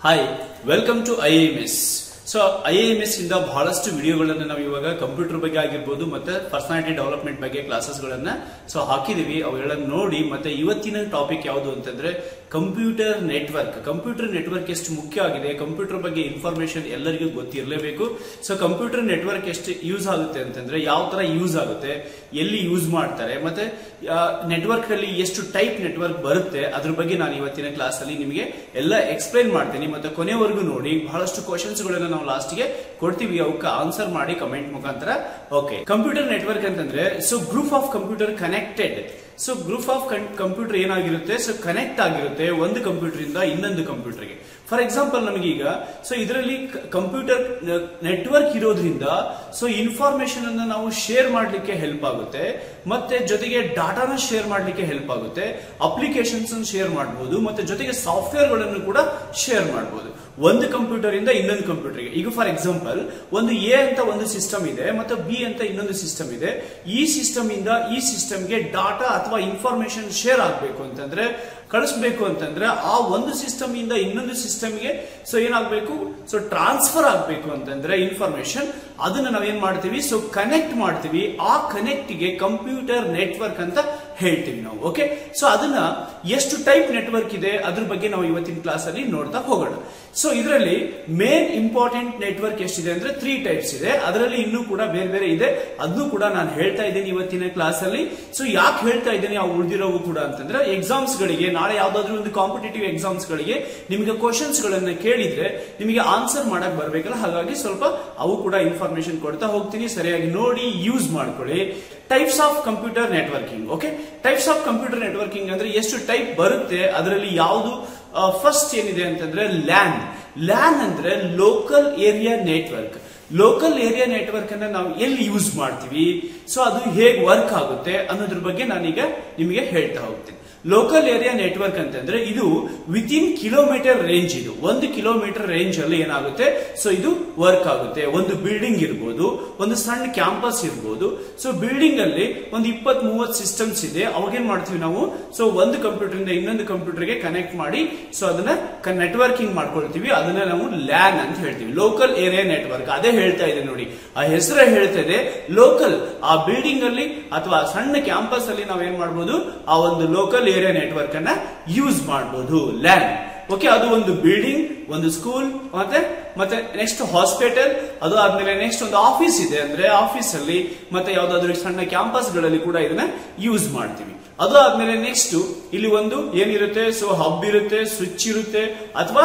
hi welcome to I M S so I M S ಇಂದ ಬಹಳಷ್ಟು ವಿಡಿಯೋಗಳನ್ನ ನಾವು ಇವಾಗ ಕಂಪ್ಯೂಟರ್ ಬಗ್ಗೆ ಆಗಿರ್ಬೋದು ಮತ್ತೆ ಪರ್ಸನಾಲಿಟಿ ಡೆವಲಪ್ಮೆಂಟ್ ಬಗ್ಗೆ ಕ್ಲಾಸಸ್ ಗಳನ್ನ ಸೊ ಹಾಕಿದೀವಿ ಅವುಗಳನ್ನ ನೋಡಿ ಮತ್ತೆ ಇವತ್ತಿನ ಟಾಪಿಕ್ ಯಾವುದು ಅಂತಂದ್ರೆ ಕಂಪ್ಯೂಟರ್ ನೆಟ್ವರ್ಕ್ ಕಂಪ್ಯೂಟರ್ ನೆಟ್ವರ್ಕ್ ಎಷ್ಟು ಮುಖ್ಯ ಆಗಿದೆ ಕಂಪ್ಯೂಟರ್ ಬಗ್ಗೆ ಇನ್ಫಾರ್ಮೇಶನ್ ಎಲ್ಲರಿಗೂ ಗೊತ್ತಿರಲೇಬೇಕು ಸೊ ಕಂಪ್ಯೂಟರ್ ನೆಟ್ವರ್ಕ್ ಎಷ್ಟು ಯೂಸ್ ಆಗುತ್ತೆ ಅಂತಂದ್ರೆ ಯಾವ ತರ ಯೂಸ್ ಆಗುತ್ತೆ ಎಲ್ಲಿ ಯೂಸ್ ಮಾಡ್ತಾರೆ ಮತ್ತೆ ನೆಟ್ವರ್ಕ್ ಅಲ್ಲಿ ಎಷ್ಟು ಟೈಪ್ ನೆಟ್ವರ್ಕ್ ಬರುತ್ತೆ ಅದ್ರ ಬಗ್ಗೆ ನಾನು ಇವತ್ತಿನ ಕ್ಲಾಸ್ ಅಲ್ಲಿ ನಿಮಗೆ ಎಲ್ಲ ಎಕ್ಸ್ಪ್ಲೈನ್ ಮಾಡ್ತೀನಿ ಮತ್ತೆ ಕೊನೆವರೆಗೂ ನೋಡಿ ಬಹಳಷ್ಟು ಕ್ವಶನ್ಸ್ ಗಳನ್ನ ನಾವು ಲಾಸ್ಟ್ ಗೆ ಕೊಡ್ತೀವಿ ಅವಕ್ಕೆ ಆನ್ಸರ್ ಮಾಡಿ ಕಮೆಂಟ್ ಮುಖಾಂತರ ಓಕೆ ಕಂಪ್ಯೂಟರ್ ನೆಟ್ವರ್ಕ್ ಅಂತಂದ್ರೆ so group of computer connected so group of computer ಏನಾಗಿರುತ್ತೆ ಸೊ ಕನೆಕ್ಟ್ ಆಗಿರುತ್ತೆ ಒಂದು ಕಂಪ್ಯೂಟರ್ ಇಂದ ಇನ್ನೊಂದು ಕಂಪ್ಯೂಟರ್ಗೆ ಫಾರ್ ಎಕ್ಸಾಂಪಲ್ ನಮಗೀಗ ಸೊ ಇದರಲ್ಲಿ ಕಂಪ್ಯೂಟರ್ ನೆಟ್ವರ್ಕ್ ಇರೋದ್ರಿಂದ ಸೊ ಇನ್ಫಾರ್ಮೇಶನ್ ಅನ್ನ ನಾವು ಶೇರ್ ಮಾಡಲಿಕ್ಕೆ ಹೆಲ್ಪ್ ಆಗುತ್ತೆ ಮತ್ತೆ ಜೊತೆಗೆ ಡಾಟಾನ ಶೇರ್ ಮಾಡಲಿಕ್ಕೆ ಹೆಲ್ಪ್ ಆಗುತ್ತೆ ಅಪ್ಲಿಕೇಶನ್ಸ್ ಶೇರ್ ಮಾಡಬಹುದು ಮತ್ತೆ ಜೊತೆಗೆ ಸಾಫ್ಟ್ವೇರ್ ಗಳನ್ನು ಕೂಡ ಶೇರ್ ಮಾಡಬಹುದು ಒಂದು ಕಂಪ್ಯೂಟರ್ ಇಂದ ಇನ್ನೊಂದು ಕಂಪ್ಯೂಟರ್ಗೆ ಈಗ ಫಾರ್ ಎಕ್ಸಾಂಪಲ್ ಒಂದು ಎ ಅಂತ ಒಂದು ಸಿಸ್ಟಮ್ ಇದೆ ಮತ್ತೆ ಬಿ ಅಂತ ಇನ್ನೊಂದು ಸಿಸ್ಟಮ್ ಇದೆ ಈ ಸಿಸ್ಟಮ್ ಇಂದ ಈ ಸಿಸ್ಟಮ್ಗೆ ಡಾಟಾ ಅಥವಾ ಇನ್ಫಾರ್ಮೇಶನ್ ಶೇರ್ ಆಗಬೇಕು ಅಂತಂದ್ರೆ ಕಳಿಸ್ಬೇಕು ಅಂತಂದ್ರೆ ಆ ಒಂದು ಸಿಸ್ಟಮ್ ಇಂದ ಇನ್ನೊಂದು ಸಿಸ್ಟಮ್ಗೆ ಸೊ ಏನಾಗಬೇಕು ಸೊ ಟ್ರಾನ್ಸ್ಫರ್ ಆಗಬೇಕು ಅಂತಂದ್ರೆ ಇನ್ಫಾರ್ಮೇಶನ್ ಅದನ್ನ ನಾವೇನ್ ಮಾಡ್ತೀವಿ ಸೊ ಕನೆಕ್ಟ್ ಮಾಡ್ತೀವಿ ಆ ಕನೆಕ್ಟ್ ಗೆ ಕಂಪ್ಯೂಟರ್ ನೆಟ್ವರ್ಕ್ ಅಂತ ಹೇಳ್ತೀವಿ ನಾವು ಓಕೆ ಸೊ ಅದನ್ನ ಎಷ್ಟು ಟೈಪ್ ನೆಟ್ವರ್ಕ್ ಇದೆ ಅದ್ರ ಬಗ್ಗೆ ನಾವು ಇವತ್ತಿನ ಕ್ಲಾಸ್ ಅಲ್ಲಿ ನೋಡ್ತಾ ಹೋಗೋಣ ಸೊ ಇದರಲ್ಲಿ ಮೇನ್ ಇಂಪಾರ್ಟೆಂಟ್ ನೆಟ್ವರ್ಕ್ ಎಷ್ಟಿದೆ ಅಂದ್ರೆ ತ್ರೀ ಟೈಪ್ಸ್ ಇದೆ ಅದರಲ್ಲಿ ಇನ್ನೂ ಕೂಡ ಬೇರೆ ಬೇರೆ ಇದೆ ಅದನ್ನು ಕೂಡ ನಾನು ಹೇಳ್ತಾ ಇದ್ದೀನಿ ಇವತ್ತಿನ ಕ್ಲಾಸ್ ಅಲ್ಲಿ ಸೊ ಯಾಕೆ ಹೇಳ್ತಾ ಇದ್ದೀನಿ ಆ ಉಳಿದಿರೋವು ಕೂಡ ಅಂತಂದ್ರೆ ಎಕ್ಸಾಮ್ಸ್ ಗಳಿಗೆ ನಾಳೆ ಯಾವ್ದಾದ್ರು ಒಂದು ಕಾಂಪಿಟೇಟಿವ್ ಎಕ್ಸಾಮ್ಸ್ ಗಳಿಗೆ ನಿಮಗೆ ಕ್ವಶನ್ಸ್ ಗಳನ್ನ ಕೇಳಿದ್ರೆ ನಿಮಗೆ ಆನ್ಸರ್ ಮಾಡಕ್ ಬರ್ಬೇಕಲ್ಲ ಹಾಗಾಗಿ ಸ್ವಲ್ಪ ಅವು ಕೂಡ ಇನ್ಫಾರ್ಮೇಶನ್ ಕೊಡ್ತಾ ಹೋಗ್ತೀನಿ ಸರಿಯಾಗಿ ನೋಡಿ ಯೂಸ್ ಮಾಡ್ಕೊಳ್ಳಿ types of computer networking okay types of computer networking ಅಂದ್ರೆ ಎಷ್ಟು ಟೈಪ್ ಬರುತ್ತೆ ಅದರಲ್ಲಿ ಯಾವುದು ಫಸ್ಟ್ ಏನಿದೆ ಅಂತಂದ್ರೆ ಲ್ಯಾನ್ ಲ್ಯಾನ್ ಅಂದ್ರೆ local area network local area network ಅನ್ನ ನಾವು ಎಲ್ಲಿ ಯೂಸ್ ಮಾಡ್ತೀವಿ ಸೊ ಅದು ಹೇಗೆ ವರ್ಕ್ ಆಗುತ್ತೆ ಅನ್ನೋದ್ರ ಬಗ್ಗೆ ನಾನೀಗ ನಿಮಗೆ ಹೇಳ್ತಾ ಹೋಗ್ತೀನಿ ಲೋಕಲ್ ಏರಿಯಾ ನೆಟ್ವರ್ಕ್ ಅಂತಂದ್ರೆ ಇದು ವಿತ್ ಇನ್ ಕಿಲೋಮೀಟರ್ ರೇಂಜ್ ಇದು ಒಂದು ಕಿಲೋಮೀಟರ್ ರೇಂಜ್ ಅಲ್ಲಿ ಏನಾಗುತ್ತೆ ಸೊ ಇದು ವರ್ಕ್ ಆಗುತ್ತೆ ಒಂದು ಬಿಲ್ಡಿಂಗ್ ಇರ್ಬೋದು ಒಂದು ಸಣ್ಣ ಕ್ಯಾಂಪಸ್ ಇರ್ಬೋದು ಸೊ ಬಿಲ್ಡಿಂಗ್ ಅಲ್ಲಿ ಒಂದು ಇಪ್ಪತ್ ಮೂವತ್ ಸಿಸ್ಟಮ್ಸ್ ಇದೆ ಅವಾಗೇನ್ ಮಾಡ್ತೀವಿ ನಾವು ಸೊ ಒಂದು ಕಂಪ್ಯೂಟರ್ ಇಂದ ಇನ್ನೊಂದು ಕಂಪ್ಯೂಟರ್ಗೆ ಕನೆಕ್ಟ್ ಮಾಡಿ ಸೊ ಅದನ್ನ ನೆಟ್ವರ್ಕಿಂಗ್ ಮಾಡ್ಕೊಳ್ತೀವಿ ಅದನ್ನ ನಾವು ಲ್ಯಾನ್ ಅಂತ ಹೇಳ್ತೀವಿ ಲೋಕಲ್ ಏರಿಯಾ ನೆಟ್ವರ್ಕ್ ಅದೇ ಹೇಳ್ತಾ ಇದೆ ನೋಡಿ ಆ ಹೆಸರೇ ಹೇಳ್ತಾ ಇದೆ ಲೋಕಲ್ ಆ ಬಿಲ್ಡಿಂಗ್ ಅಲ್ಲಿ ಅಥವಾ ಸಣ್ಣ ಕ್ಯಾಂಪಸ್ ಅಲ್ಲಿ ನಾವೇನ್ ಮಾಡ್ಬೋದು ಆ ಒಂದು ಲೋಕಲ್ ಏರಿಯಾ ನೆಟ್ವರ್ಕ್ ಅನ್ನ ಯೂಸ್ ಮಾಡಬಹುದು ಲ್ಯಾನ್ ಓಕೆ ಅದು ಒಂದು ಬಿಲ್ಡಿಂಗ್ ಒಂದು ಸ್ಕೂಲ್ ಮತ್ತೆ ಮತ್ತೆ ನೆಕ್ಸ್ಟ್ ಹಾಸ್ಪಿಟಲ್ ಅದು ಆದ್ಮೇಲೆ ನೆಕ್ಸ್ಟ್ ಒಂದು ಆಫೀಸ್ ಇದೆ ಅಂದ್ರೆ ಆಫೀಸ್ ಅಲ್ಲಿ ಮತ್ತೆ ಯಾವ್ದಾದ್ರು ಸಣ್ಣ ಕ್ಯಾಂಪಸ್ ಗಳಲ್ಲಿ ಕೂಡ ಇದನ್ನ ಯೂಸ್ ಮಾಡ್ತೀವಿ ಅದು ಆದ್ಮೇಲೆ ನೆಕ್ಸ್ಟ್ ಇಲ್ಲಿ ಒಂದು ಏನಿರುತ್ತೆ ಸೊ ಹಬ್ ಇರುತ್ತೆ ಸ್ವಿಚ್ ಇರುತ್ತೆ ಅಥವಾ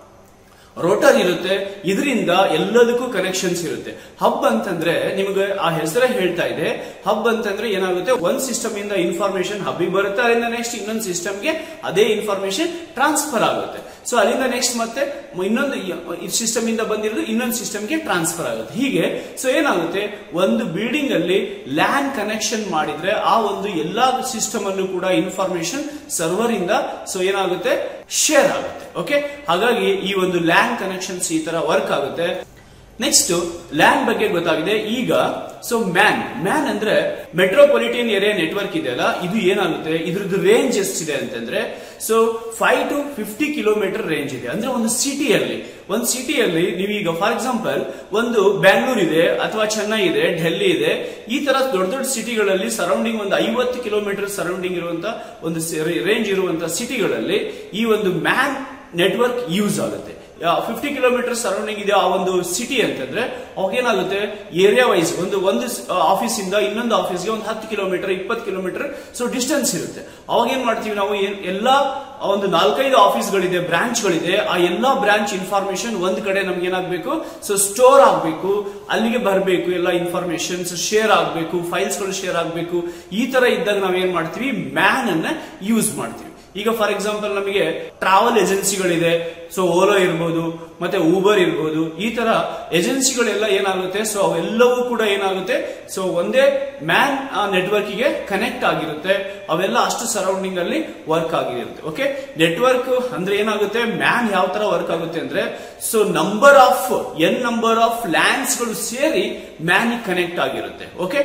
ರೋಟರ್ ಇರುತ್ತೆ ಇದರಿಂದ ಎಲ್ಲದಕ್ಕೂ ಕನೆಕ್ಷನ್ಸ್ ಇರುತ್ತೆ ಹಬ್ ಅಂತಂದ್ರೆ ನಿಮಗೆ ಆ ಹೆಸರೇ ಹೇಳ್ತಾ ಇದೆ ಹಬ್ ಅಂತಂದ್ರೆ ಏನಾಗುತ್ತೆ ಒಂದ್ ಸಿಸ್ಟಮ್ ಇಂದ ಇನ್ಫಾರ್ಮೇಶನ್ ಹಬ್ಬಿಗೆ ಬರುತ್ತೆ ಅಲ್ಲಿಂದ ನೆಕ್ಸ್ಟ್ ಇನ್ನೊಂದು ಸಿಸ್ಟಮ್ಗೆ ಅದೇ ಇನ್ಫಾರ್ಮೇಶನ್ ಟ್ರಾನ್ಸ್ಫರ್ ಆಗುತ್ತೆ ಸೊ ಅಲ್ಲಿಂದ ನೆಕ್ಸ್ಟ್ ಮತ್ತೆ ಇನ್ನೊಂದು ಸಿಸ್ಟಮ್ ಇಂದ ಬಂದಿರೋದು ಇನ್ನೊಂದು ಸಿಸ್ಟಮ್ಗೆ ಟ್ರಾನ್ಸ್ಫರ್ ಆಗುತ್ತೆ ಹೀಗೆ ಸೊ ಏನಾಗುತ್ತೆ ಒಂದು ಬಿಲ್ಡಿಂಗ್ ಅಲ್ಲಿ ಲ್ಯಾನ್ ಕನೆಕ್ಷನ್ ಮಾಡಿದ್ರೆ ಆ ಒಂದು ಎಲ್ಲಾ ಸಿಸ್ಟಮ್ ಅನ್ನು ಕೂಡ ಇನ್ಫಾರ್ಮೇಶನ್ ಸರ್ವರ್ ಇಂದ ಸೊ ಏನಾಗುತ್ತೆ ಶೇರ್ ಆಗುತ್ತೆ ಓಕೆ ಹಾಗಾಗಿ ಈ ಒಂದು ಲ್ಯಾನ್ ಕನೆಕ್ಷನ್ಸ್ ಈ ತರ ವರ್ಕ್ ಆಗುತ್ತೆ ನೆಕ್ಸ್ಟ್ ಲ್ಯಾನ್ ಬಗ್ಗೆ ಗೊತ್ತಾಗಿದೆ ಈಗ ಸೊ ಮ್ಯಾನ್ ಮ್ಯಾನ್ ಅಂದ್ರೆ ಮೆಟ್ರೋಪಾಲಿಟನ್ ಏರಿಯಾ ನೆಟ್ವರ್ಕ್ ಇದೆಯಲ್ಲ ಇದು ಏನಾಗುತ್ತೆ ಇದ್ರದ್ದು ರೇಂಜ್ ಎಷ್ಟಿದೆ ಅಂತಂದ್ರೆ so five to fifty kilometre range ಇದೆ ಅಂದ್ರೆ ಒಂದು ಸಿಟಿಯಲ್ಲಿ ಒಂದು ಸಿಟಿಯಲ್ಲಿ ನೀವೀಗ ಫಾರ್ ಎಕ್ಸಾಂಪಲ್ ಒಂದು ಬ್ಯಾಂಗ್ಳೂರ್ ಇದೆ ಅಥವಾ ಚೆನ್ನೈ ಇದೆ ಡೆಲ್ಲಿ ಇದೆ ಈ ತರ ದೊಡ್ಡ ದೊಡ್ಡ ಸಿಟಿಗಳಲ್ಲಿ ಸರೌಂಡಿಂಗ್ ಒಂದು ಐವತ್ತು ಕಿಲೋಮೀಟರ್ ಸರೌಂಡಿಂಗ್ ಇರುವಂತ ಒಂದು ರೇಂಜ್ ಇರುವಂತ ಸಿಟಿಗಳಲ್ಲಿ ಈ ಒಂದು ಮ್ಯಾನ್ ನೆಟ್ವರ್ಕ್ ಯೂಸ್ ಆಗುತ್ತೆ ಫಿಫ್ಟಿ ಕಿಲೋಮೀಟರ್ ಸರೌಂಡಿಂಗ್ ಇದೆ ಆ ಒಂದು ಸಿಟಿ ಅಂತಂದ್ರೆ ಅವಾಗ ಏನಾಗುತ್ತೆ ಏರಿಯಾ ವೈಸ್ ಒಂದು ಒಂದು ಆಫೀಸ್ ಇಂದ ಇನ್ನೊಂದು ಆಫೀಸ್ಗೆ ಒಂದು ಹತ್ತು ಕಿಲೋಮೀಟರ್ ಇಪ್ಪತ್ತು ಕಿಲೋಮೀಟರ್ ಸೊ ಡಿಸ್ಟೆನ್ಸ್ ಇರುತ್ತೆ ಅವಾಗ ಏನ್ ಮಾಡ್ತೀವಿ ನಾವು ಎಲ್ಲಾ ಒಂದು ನಾಲ್ಕೈದು ಆಫೀಸ್ಗಳಿದೆ ಬ್ರಾಂಚ್ಗಳಿದೆ ಆ ಎಲ್ಲಾ ಬ್ರಾಂಚ್ ಇನ್ಫಾರ್ಮೇಶನ್ ಒಂದ್ ಕಡೆ ನಮ್ಗೆ ಏನಾಗಬೇಕು ಸೊ ಸ್ಟೋರ್ ಆಗಬೇಕು ಅಲ್ಲಿಗೆ ಬರಬೇಕು ಎಲ್ಲ ಇನ್ಫಾರ್ಮೇಶನ್ಸ್ ಶೇರ್ ಆಗಬೇಕು ಫೈಲ್ಸ್ಗಳು ಶೇರ್ ಆಗಬೇಕು ಈ ತರ ಇದ್ದಾಗ ನಾವೇನ್ ಮಾಡ್ತೀವಿ ಮ್ಯಾನ್ ಅನ್ನ ಯೂಸ್ ಮಾಡ್ತೀವಿ ಈಗ ಫಾರ್ ಎಕ್ಸಾಂಪಲ್ ನಮಗೆ ಟ್ರಾವೆಲ್ ಏಜೆನ್ಸಿಗಳಿದೆ ಸೊ ಓಲೋ ಇರ್ಬೋದು ಮತ್ತೆ ಊಬರ್ ಇರ್ಬೋದು ಈ ತರ ಏಜೆನ್ಸಿಗಳೆಲ್ಲ ಏನಾಗುತ್ತೆ ಸೊ ಅವೆಲ್ಲವೂ ಕೂಡ ಏನಾಗುತ್ತೆ ಸೊ ಒಂದೇ ಮ್ಯಾನ್ ನೆಟ್ವರ್ಕ್ ಗೆ ಕನೆಕ್ಟ್ ಆಗಿರುತ್ತೆ ಅವೆಲ್ಲ ಅಷ್ಟು ಸರೌಂಡಿಂಗ್ ಅಲ್ಲಿ ವರ್ಕ್ ಆಗಿರುತ್ತೆ ಓಕೆ ನೆಟ್ವರ್ಕ್ ಅಂದ್ರೆ ಏನಾಗುತ್ತೆ ಮ್ಯಾನ್ ಯಾವ ತರ ವರ್ಕ್ ಆಗುತ್ತೆ ಅಂದ್ರೆ so number of N number of LANs ಗಳು ಸೇರಿ ಮ್ಯಾನ್ ಕನೆಕ್ಟ್ ಆಗಿರುತ್ತೆ ಓಕೆ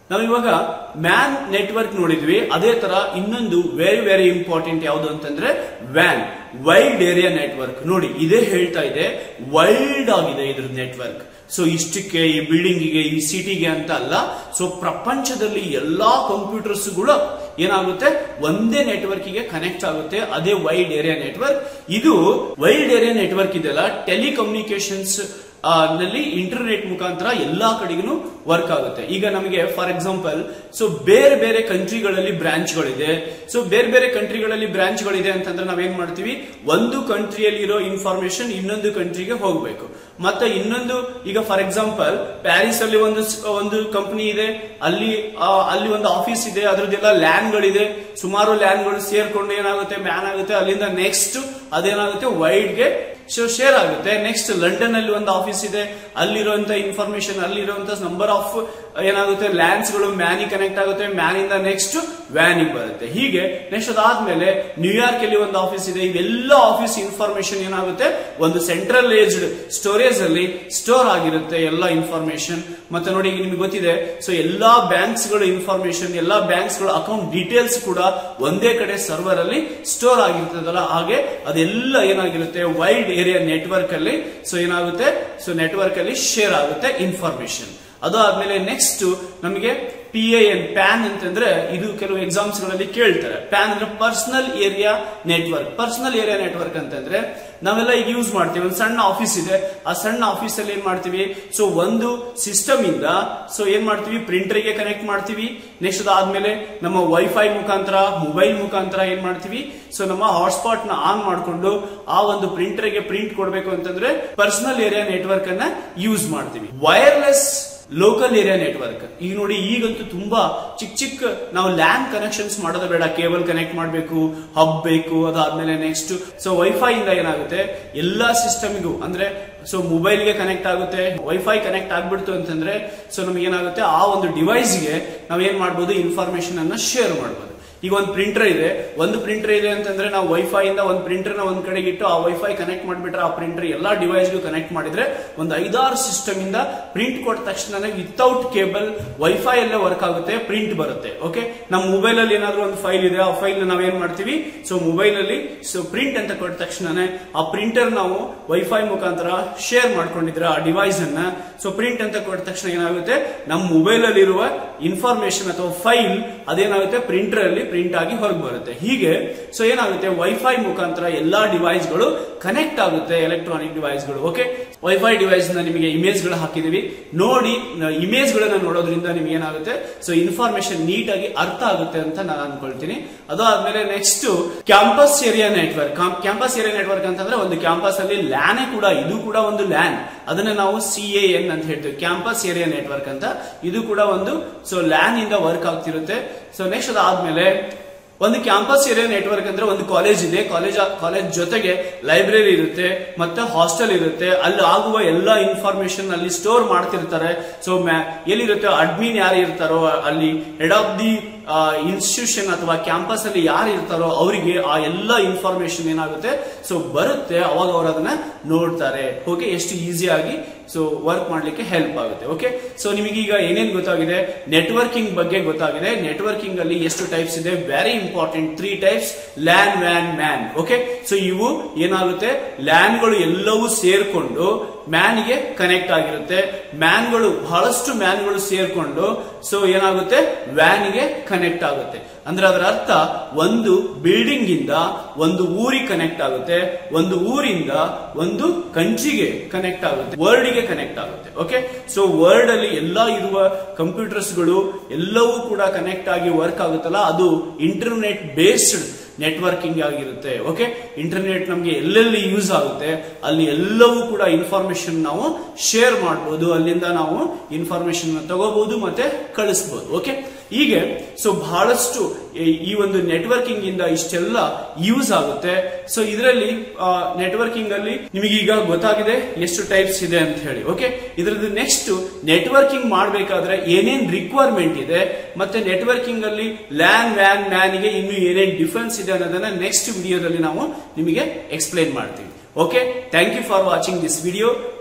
ನಾವು ಇವಾಗ ಮ್ಯಾನ್ ನೆಟ್ವರ್ಕ್ ನೋಡಿದ್ವಿ ಅದೇ ತರ ಇನ್ನೊಂದು ವೆರಿ ವೆರಿ ಇಂಪಾರ್ಟೆಂಟ್ ಯಾವುದು ಅಂತಂದ್ರೆ ವ್ಯಾನ್ ವೈಲ್ಡ್ ಏರಿಯಾ ನೆಟ್ವರ್ಕ್ ನೋಡಿ ಇದೇ ಹೇಳ್ತಾ ಇದೆ ವೈಲ್ಡ್ ಆಗಿದೆ ಇದ್ರ ನೆಟ್ವರ್ಕ್ ಸೊ ಇಷ್ಟಕ್ಕೆ ಈ ಬಿಲ್ಡಿಂಗಿಗೆ ಈ ಸಿಟಿಗೆ ಅಂತ ಅಲ್ಲ ಸೊ ಪ್ರಪಂಚದಲ್ಲಿ ಎಲ್ಲಾ ಕಂಪ್ಯೂಟರ್ಸ್ಗಳು ಏನಾಗುತ್ತೆ ಒಂದೇ ನೆಟ್ವರ್ಕ್ ಗೆ ಕನೆಕ್ಟ್ ಆಗುತ್ತೆ ಅದೇ ವೈಲ್ಡ್ ಏರಿಯಾ ನೆಟ್ವರ್ಕ್ ಇದು ವೈಲ್ಡ್ ಏರಿಯಾ ನೆಟ್ವರ್ಕ್ ಇದೆಲ್ಲ ಟೆಲಿಕಮ್ಯುನಿಕೇಶನ್ಸ್ ನಲ್ಲಿ ಇಂಟರ್ನೆಟ್ ಮುಖಾಂತರ ಎಲ್ಲಾ ಕಡೆಗೂ ವರ್ಕ್ ಆಗುತ್ತೆ ಈಗ ನಮಗೆ ಫಾರ್ ಎಕ್ಸಾಂಪಲ್ ಸೊ ಬೇರೆ ಬೇರೆ ಕಂಟ್ರಿಗಳಲ್ಲಿ ಬ್ರಾಂಚ್ಗಳಿದೆ ಸೊ ಬೇರೆ ಬೇರೆ ಕಂಟ್ರಿಗಳಲ್ಲಿ ಬ್ರಾಂಚ್ಗಳಿದೆ ಅಂತಂದ್ರೆ ನಾವೇನ್ ಮಾಡ್ತೀವಿ ಒಂದು ಕಂಟ್ರಿಯಲ್ಲಿ ಇರೋ ಇನ್ಫಾರ್ಮೇಶನ್ ಇನ್ನೊಂದು ಕಂಟ್ರಿಗೆ ಹೋಗ್ಬೇಕು ಮತ್ತೆ ಇನ್ನೊಂದು ಈಗ ಫಾರ್ ಎಕ್ಸಾಂಪಲ್ ಪ್ಯಾರಿಸ್ ಅಲ್ಲಿ ಒಂದು ಒಂದು ಕಂಪನಿ ಇದೆ ಅಲ್ಲಿ ಅಲ್ಲಿ ಒಂದು ಆಫೀಸ್ ಇದೆ ಅದ್ರದ್ದೆಲ್ಲ ಲ್ಯಾನ್ ಗಳಿದೆ ಸುಮಾರು ಲ್ಯಾನ್ ಗಳು ಸೇರ್ಕೊಂಡು ಏನಾಗುತ್ತೆ ಮ್ಯಾನ್ ಆಗುತ್ತೆ ಅಲ್ಲಿಂದ ನೆಕ್ಸ್ಟ್ ಅದೇನಾಗುತ್ತೆ ವೈಡ್ ಗೆ ಸೊ ಶೇರ್ ಆಗುತ್ತೆ ನೆಕ್ಸ್ಟ್ ಲಂಡನ್ ಅಲ್ಲಿ ಒಂದು ಆಫೀಸ್ ಇದೆ ಅಲ್ಲಿರುವಂತ ಇನ್ಫಾರ್ಮೇಶನ್ ಅಲ್ಲಿರುವಂತ ನಂಬರ್ ಆಫ್ ಏನಾಗುತ್ತೆ ಲ್ಯಾಂಡ್ಸ್ ಗಳು ಮ್ಯಾನಿಗೆ ಕನೆಕ್ಟ್ ಆಗುತ್ತೆ ಮ್ಯಾನ್ ಇಂದ ನೆಕ್ಸ್ಟ್ ವ್ಯಾನಿಗೆ ಬರುತ್ತೆ ಹೀಗೆ ನೆಕ್ಸ್ಟ್ ಅದಾದ್ಮೇಲೆ ನ್ಯೂಯಾರ್ಕ್ ಅಲ್ಲಿ ಒಂದು ಆಫೀಸ್ ಇದೆ ಇವೆಲ್ಲ ಆಫೀಸ್ ಇನ್ಫಾರ್ಮೇಶನ್ ಏನಾಗುತ್ತೆ ಒಂದು ಸೆಂಟ್ರಲ್ ಏಜ್ಡ್ ಸ್ಟೋರೇಜ್ ಅಲ್ಲಿ ಸ್ಟೋರ್ ಆಗಿರುತ್ತೆ ಎಲ್ಲ ಇನ್ಫಾರ್ಮೇಶನ್ ಮತ್ತೆ ನೋಡಿ ಈಗ ನಿಮ್ಗೆ ಗೊತ್ತಿದೆ ಸೊ ಎಲ್ಲಾ ಬ್ಯಾಂಕ್ಸ್ ಗಳ ಇನ್ಫಾರ್ಮೇಶನ್ ಎಲ್ಲಾ ಬ್ಯಾಂಕ್ಸ್ ಗಳ ಅಕೌಂಟ್ ಡೀಟೇಲ್ಸ್ ಕೂಡ ಒಂದೇ ಕಡೆ ಸರ್ವರ್ ಅಲ್ಲಿ ಸ್ಟೋರ್ ಆಗಿರ್ತದಲ್ಲ ಹಾಗೆ ಅದೆಲ್ಲ ಏನಾಗಿರುತ್ತೆ ವೈಡ್ ಏರಿಯಾ ನೆಟ್ವರ್ಕ್ ಅಲ್ಲಿ ಸೊ ಏನಾಗುತ್ತೆ ಸೊ ನೆಟ್ವರ್ಕ್ ಅಲ್ಲಿ ಶೇರ್ ಆಗುತ್ತೆ ಇನ್ಫಾರ್ಮೇಶನ್ ಅದು ಆದ್ಮೇಲೆ ನೆಕ್ಸ್ಟ್ ನಮಗೆ ಪಿ ಎ ಎನ್ ಪ್ಯಾನ್ ಅಂತಂದ್ರೆ ಇದು ಕೆಲವು ಎಕ್ಸಾಮ್ಸ್ ಗಳಲ್ಲಿ ಕೇಳ್ತಾರೆ ಪ್ಯಾನ್ ಅಂದ್ರೆ personal area network personal area network ಅಂತಂದ್ರೆ ನಾವೆಲ್ಲ ಈಗ ಯೂಸ್ ಮಾಡ್ತೀವಿ ಒಂದು ಸಣ್ಣ ಆಫೀಸ್ ಇದೆ ಆ ಸಣ್ಣ ಆಫೀಸ್ ಅಲ್ಲಿ ಏನ್ ಮಾಡ್ತೀವಿ ಸೊ ಒಂದು ಸಿಸ್ಟಮ್ ಇಂದ ಸೊ ಏನ್ ಮಾಡ್ತೀವಿ ಪ್ರಿಂಟರ್ ಗೆ ಕನೆಕ್ಟ್ ಮಾಡ್ತೀವಿ ನೆಕ್ಸ್ಟ್ ಅದಾದ್ಮೇಲೆ ನಮ್ಮ ವೈಫೈ ಮುಖಾಂತರ ಮೊಬೈಲ್ ಮುಖಾಂತರ ಏನ್ ಮಾಡ್ತೀವಿ ಸೊ ನಮ್ಮ ಹಾಟ್ಸ್ಪಾಟ್ ನ ಆನ್ ಮಾಡ್ಕೊಂಡು ಆ ಒಂದು ಪ್ರಿಂಟರ್ ಗೆ ಪ್ರಿಂಟ್ ಕೊಡಬೇಕು ಅಂತಂದ್ರೆ ಪರ್ಸನಲ್ ಏರಿಯಾ ನೆಟ್ವರ್ಕ್ ಅನ್ನ ಯೂಸ್ ಮಾಡ್ತೀವಿ ವೈರ್ಲೆಸ್ ಲೋಕಲ್ ಏರಿಯಾ ನೆಟ್ವರ್ಕ್ ಈಗ ನೋಡಿ ಈಗಂತೂ ತುಂಬಾ ಚಿಕ್ಕ ಚಿಕ್ಕ ನಾವು ಲ್ಯಾನ್ ಕನೆಕ್ಷನ್ಸ್ ಮಾಡೋದು ಬೇಡ ಕೇಬಲ್ ಕನೆಕ್ಟ್ ಮಾಡಬೇಕು ಹಬ್ ಬೇಕು ಅದಾದ್ಮೇಲೆ ನೆಕ್ಸ್ಟ್ ಸೊ ವೈಫೈ ಇಂದ ಏನಾಗುತ್ತೆ ಎಲ್ಲಾ ಸಿಸ್ಟಮ್ಗೂ ಅಂದ್ರೆ ಸೊ ಮೊಬೈಲ್ಗೆ ಕನೆಕ್ಟ್ ಆಗುತ್ತೆ ವೈಫೈ ಕನೆಕ್ಟ್ ಆಗ್ಬಿಡ್ತು ಅಂತಂದ್ರೆ ಸೊ ನಮ್ಗೆ ಏನಾಗುತ್ತೆ ಆ ಒಂದು ಡಿವೈಸ್ಗೆ ನಾವ್ ಏನ್ ಮಾಡ್ಬೋದು ಇನ್ಫಾರ್ಮೇಶನ್ ಅನ್ನ ಶೇರ್ ಮಾಡ್ಬೋದು ಈಗ ಒಂದು ಪ್ರಿಂಟರ್ ಇದೆ ಒಂದು ಪ್ರಿಂಟರ್ ಇದೆ ಅಂತಂದ್ರೆ ನಾವು ವೈಫೈ ಇಂದ ಒಂದು ಪ್ರಿಂಟರ್ ನ ಒಂದ್ ಕಡೆಗೆ ಇಟ್ಟು ಆ ವೈಫೈ ಕನೆಕ್ಟ್ ಮಾಡ್ಬಿಟ್ರೆ ಆ ಪ್ರಿಂಟರ್ ಎಲ್ಲಾ ಡಿವೈಸ್ಗೂ ಕನೆಕ್ಟ್ ಮಾಡಿದ್ರೆ ಒಂದು ಐದಾರು ಸಿಸ್ಟಮ್ ಇಂದ ಪ್ರಿಂಟ್ ಕೊಟ್ಟ ತಕ್ಷಣ ವಿತೌಟ್ ಕೇಬಲ್ ವೈಫೈ ಅಲ್ಲೇ ವರ್ಕ್ ಆಗುತ್ತೆ ಪ್ರಿಂಟ್ ಬರುತ್ತೆ ಓಕೆ ನಮ್ಮ ಮೊಬೈಲ್ ಅಲ್ಲಿ ಏನಾದ್ರೂ ಒಂದು ಫೈಲ್ ಇದೆ ಆ ಫೈಲ್ ನಾವೇನ್ ಮಾಡ್ತೀವಿ ಸೊ ಮೊಬೈಲ್ ಅಲ್ಲಿ ಸೊ ಪ್ರಿಂಟ್ ಅಂತ ಕೊಟ್ಟ ತಕ್ಷಣನೇ ಆ ಪ್ರಿಂಟರ್ ನಾವು ವೈಫೈ ಮುಖಾಂತರ ಶೇರ್ ಮಾಡ್ಕೊಂಡಿದ್ರೆ ಆ ಡಿವೈಸ್ ಅನ್ನ ಸೊ ಪ್ರಿಂಟ್ ಅಂತ ಕೊಟ್ಟ ತಕ್ಷಣ ಏನಾಗುತ್ತೆ ನಮ್ಮ ಮೊಬೈಲ್ ಅಲ್ಲಿ ಇರುವ ಇನ್ಫಾರ್ಮೇಶನ್ ಅಥವಾ ಫೈಲ್ ಅದೇನಾಗುತ್ತೆ ಪ್ರಿಂಟರ್ ಅಲ್ಲಿ ಪ್ರಿಂಟ್ ಆಗಿ ಹೊರಗೆ ಬರುತ್ತೆ ಹೀಗೆ ಸೊ ಏನಾಗುತ್ತೆ ವೈಫೈ ಮುಖಾಂತರ ಎಲ್ಲಾ ಡಿವೈಸ್ ಗಳು ಕನೆಕ್ಟ್ ಆಗುತ್ತೆ ಎಲೆಕ್ಟ್ರಾನಿಕ್ ಡಿವೈಸ್ ಗಳು ಓಕೆ ವೈಫೈ ಡಿವೈಸ್ ನಿಮಗೆ ಇಮೇಜ್ ಗಳು ಹಾಕಿದೀವಿ ನೋಡಿ ಇಮೇಜ್ ಗಳನ್ನ ನೋಡೋದ್ರಿಂದ ನಿಮ್ಗೆ ಏನಾಗುತ್ತೆ ಸೊ ಇನ್ಫಾರ್ಮೇಶನ್ ನೀಟ್ ಆಗಿ ಅರ್ಥ ಆಗುತ್ತೆ ಅಂತ ನಾನು ಅನ್ಕೊಳ್ತೀನಿ ಅದಾದ್ಮೇಲೆ next campus area network campus area network ಅಂತಂದ್ರೆ ಒಂದು ಕ್ಯಾಂಪಸ್ ಅಲ್ಲಿ ಲ್ಯಾನೇ ಕೂಡ ಇದು ಕೂಡ ಒಂದು ಲ್ಯಾನ್ ಅದನ್ನ ನಾವು ಸಿ ಎ ಎನ್ ಅಂತ ಹೇಳ್ತೀವಿ ಕ್ಯಾಂಪಸ್ ಏರಿಯಾ ನೆಟ್ವರ್ಕ್ ಅಂತ ಇದು ಕೂಡ ಒಂದು ಸೊ ಲ್ಯಾನ್ ಇಂದ ವರ್ಕ್ ಆಗ್ತಿರುತ್ತೆ ಸೊ ನೆಕ್ಸ್ಟ್ ಅದಾದ್ಮೇಲೆ ಒಂದು ಕ್ಯಾಂಪಸ್ ಏರಿಯಾ ನೆಟ್ವರ್ಕ್ ಅಂದ್ರೆ ಒಂದು ಕಾಲೇಜ್ ಇದೆ ಕಾಲೇಜ್ ಕಾಲೇಜ್ ಜೊತೆಗೆ ಲೈಬ್ರರಿ ಇರುತ್ತೆ ಮತ್ತೆ ಹಾಸ್ಟೆಲ್ ಇರುತ್ತೆ ಅಲ್ಲಿ ಆಗುವ ಎಲ್ಲ ಇನ್ಫಾರ್ಮೇಶನ್ ಅಲ್ಲಿ ಸ್ಟೋರ್ ಮಾಡ್ತಿರ್ತಾರೆ ಸೊ ಎಲ್ಲಿರುತ್ತೆ ಅಡ್ಮಿನ್ ಯಾರು ಇರ್ತಾರೋ ಅಲ್ಲಿ ಹೆಡ್ ಆಫ್ ದಿ ಇನ್ಸ್ಟಿಟ್ಯೂಷನ್ ಅಥವಾ ಕ್ಯಾಂಪಸ್ ಅಲ್ಲಿ ಯಾರು ಇರ್ತಾರೋ ಅವರಿಗೆ ಆ ಎಲ್ಲ ಇನ್ಫಾರ್ಮೇಶನ್ ಏನಾಗುತ್ತೆ ಸೊ ಬರುತ್ತೆ ಅವಾಗ ಅವರು ಅದನ್ನ ನೋಡ್ತಾರೆ ಓಕೆ ಎಷ್ಟು ಈಸಿಯಾಗಿ ಸೊ ವರ್ಕ್ ಮಾಡ್ಲಿಕ್ಕೆ ಹೆಲ್ಪ್ ಆಗುತ್ತೆ ಓಕೆ ಸೊ ನಿಮಗೆ ಈಗ ಏನೇನ್ ಗೊತ್ತಾಗಿದೆ ನೆಟ್ವರ್ಕಿಂಗ್ ಬಗ್ಗೆ ಗೊತ್ತಾಗಿದೆ ನೆಟ್ವರ್ಕಿಂಗ್ ಅಲ್ಲಿ ಎಷ್ಟು ಟೈಪ್ಸ್ ಇದೆ very important three types LAN ವ್ಯಾನ್ ಮ್ಯಾನ್ ಓಕೆ ಸೊ ಇವು ಏನಾಗುತ್ತೆ ಲ್ಯಾನ್ಗಳು ಎಲ್ಲವೂ ಸೇರ್ಕೊಂಡು ಮ್ಯಾನ್ಗೆ ಕನೆಕ್ಟ್ ಆಗಿರುತ್ತೆ ಮ್ಯಾನ್ಗಳು ಬಹಳಷ್ಟು ಮ್ಯಾನ್ಗಳು ಸೇರ್ಕೊಂಡು ಸೊ ಏನಾಗುತ್ತೆ ವ್ಯಾನ್ಗೆ ಕನೆಕ್ಟ್ ಆಗುತ್ತೆ ಅಂದ್ರೆ ಅದರ ಅರ್ಥ ಒಂದು ಬಿಲ್ಡಿಂಗ್ ಇಂದ ಒಂದು ಊರಿಗೆ ಕನೆಕ್ಟ್ ಆಗುತ್ತೆ ಒಂದು ಊರಿಂದ ಒಂದು ಕಂಟ್ರಿಗೆ ಕನೆಕ್ಟ್ ಆಗುತ್ತೆ ವರ್ಲ್ಡ್ ಗೆ ಕನೆಕ್ಟ್ ಆಗುತ್ತೆ ಓಕೆ ಸೊ ವರ್ಲ್ಡ್ ಅಲ್ಲಿ ಎಲ್ಲ ಇರುವ ಕಂಪ್ಯೂಟರ್ಸ್ ಗಳು ಎಲ್ಲವೂ ಕೂಡ ಕನೆಕ್ಟ್ ಆಗಿ ವರ್ಕ್ ಆಗುತ್ತಲ್ಲ ಅದು ಇಂಟರ್ನೆಟ್ ಬೇಸ್ಡ್ ನೆಟ್ವರ್ಕಿಂಗ್ ಆಗಿರುತ್ತೆ ಓಕೆ ಇಂಟರ್ನೆಟ್ ನಮಗೆ ಎಲ್ಲೆಲ್ಲಿ ಯೂಸ್ ಆಗುತ್ತೆ ಅಲ್ಲಿ ಎಲ್ಲವೂ ಕೂಡ ಇನ್ಫಾರ್ಮೇಶನ್ ನಾವು ಶೇರ್ ಮಾಡಬಹುದು ಅಲ್ಲಿಂದ ನಾವು ಇನ್ಫಾರ್ಮೇಶನ್ ತಗೋಬಹುದು ಮತ್ತೆ ಕಳಿಸಬಹುದು ಓಕೆ ಹೀಗೆ ಸೊ ಬಹಳಷ್ಟು ಈ ಒಂದು ನೆಟ್ವರ್ಕಿಂಗ್ ಇಂದ ಇಷ್ಟೆಲ್ಲ ಯೂಸ್ ಆಗುತ್ತೆ ಸೊ ಇದರಲ್ಲಿ ನೆಟ್ವರ್ಕಿಂಗ್ ಅಲ್ಲಿ ನಿಮಗೆ ಈಗ ಗೊತ್ತಾಗಿದೆ ಎಷ್ಟು ಟೈಪ್ಸ್ ಇದೆ ಅಂತ ಹೇಳಿ ಓಕೆ ಇದ್ರದ್ದು ನೆಕ್ಸ್ಟ್ ನೆಟ್ವರ್ಕಿಂಗ್ ಮಾಡಬೇಕಾದ್ರೆ ಏನೇನ್ ರಿಕ್ವೈರ್ಮೆಂಟ್ ಇದೆ ಮತ್ತೆ ನೆಟ್ವರ್ಕಿಂಗ್ ಅಲ್ಲಿ ಲ್ಯಾನ್ ವ್ಯಾನ್ ಮ್ಯಾನ್ ಗೆ ಇನ್ನು ಏನೇನ್ ಡಿಫ್ರೆನ್ಸ್ ಇದೆ ಅನ್ನೋದನ್ನ ನೆಕ್ಸ್ಟ್ ವಿಡಿಯೋದಲ್ಲಿ ನಾವು ನಿಮಗೆ ಎಕ್ಸ್ಪ್ಲೈನ್ ಮಾಡ್ತೀವಿ okay thank you for watching this video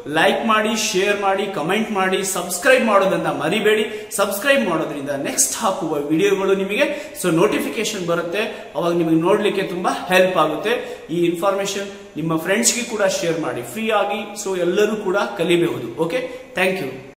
like ಮಾಡಿ ಶೇರ್ ಮಾಡಿ ಕಮೆಂಟ್ ಮಾಡಿ ಸಬ್ಸ್ಕ್ರೈಬ್ ಮಾಡೋದನ್ನ ಮರಿಬೇಡಿ ಸಬ್ಸ್ಕ್ರೈಬ್ ಮಾಡೋದ್ರಿಂದ ನೆಕ್ಸ್ಟ್ ಹಾಕುವ ವಿಡಿಯೋಗಳು ನಿಮಗೆ ಸೊ ನೋಟಿಫಿಕೇಶನ್ ಬರುತ್ತೆ ಅವಾಗ ನಿಮಗೆ ನೋಡ್ಲಿಕ್ಕೆ ತುಂಬಾ ಹೆಲ್ಪ್ ಆಗುತ್ತೆ ಈ ಇನ್ಫಾರ್ಮೇಶನ್ ನಿಮ್ಮ ಫ್ರೆಂಡ್ಸ್ಗೆ ಕೂಡ ಶೇರ್ ಮಾಡಿ ಫ್ರೀ ಆಗಿ ಸೊ ಎಲ್ಲರೂ ಕೂಡ ಕಲಿಬಹುದು ಓಕೆ ಥ್ಯಾಂಕ್ ಯು